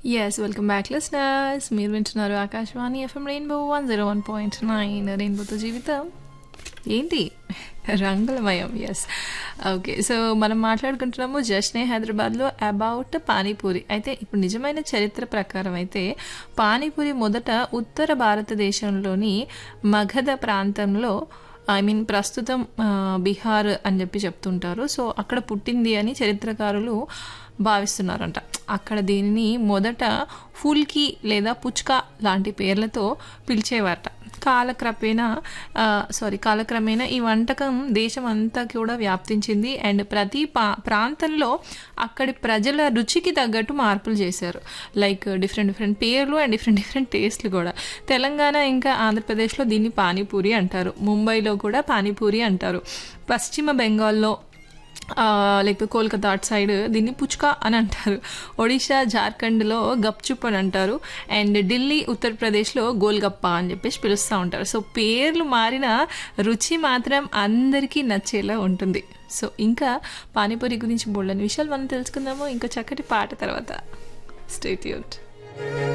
yes welcome back listeners మీరు వింటున్నారు Akashvani FM Rainbow one zero one point nine రెయిన్బోతో జీవితం ఏంటి రంగులమయం ఎస్ ఓకే సో మనం మాట్లాడుకుంటున్నాము జస్నే హైదరాబాద్లో అబౌట్ పానీపూరి అయితే ఇప్పుడు నిజమైన చరిత్ర ప్రకారం అయితే పానీపూరి మొదట ఉత్తర భారతదేశంలోని మగధ ప్రాంతంలో ఐ మీన్ ప్రస్తుతం ఆ, బీహార్ అని చెప్పి చెప్తుంటారు సో అక్కడ పుట్టింది అని చరిత్రకారులు భావిస్తున్నారంట అక్కడ దీనిని మొదట ఫుల్కి లేదా పుచ్కా లాంటి పేర్లతో పిలిచేవారట కాలక్రమేణా ఆ, సారీ కాలక్రమేణా ఈ వంటకం దేశం అంతా కూడా వ్యాప్తించింది అండ్ ప్రతి పా ప్రాంతంలో అక్కడి ప్రజల రుచికి తగ్గట్టు మార్పులు చేశారు లైక్ డిఫరెంట్ డిఫరెంట్ పేర్లు అండ్ డిఫరెంట్ డిఫరెంట్ టేస్ట్లు కూడా తెలంగాణ ఇంకా ఆంధ్రప్రదేశ్లో దీన్ని పానీపూరి అంటారు ముంబైలో కూడా పానీపూరి అంటారు పశ్చిమ బెంగాల్లో ఆ, లేకపోతే కోల్కతా అటు సైడ్ దీన్ని పుచ్కా అని అంటారు ఒడిషా జార్ఖండ్లో గప్చుప్ అని అంటారు అండ్ ఢిల్లీ ఉత్తరప్రదేశ్లో గోల్గప్ప అని చెప్పేసి పిలుస్తూ ఉంటారు సో పేర్లు మారిన రుచి మాత్రం అందరికీ నచ్చేలా ఉంటుంది సో ఇంకా పానీపూరి గురించి బోల్డని విషయాలు మనం తెలుసుకుందాము ఇంకా చక్కటి పాట తర్వాత స్టేట్యూట్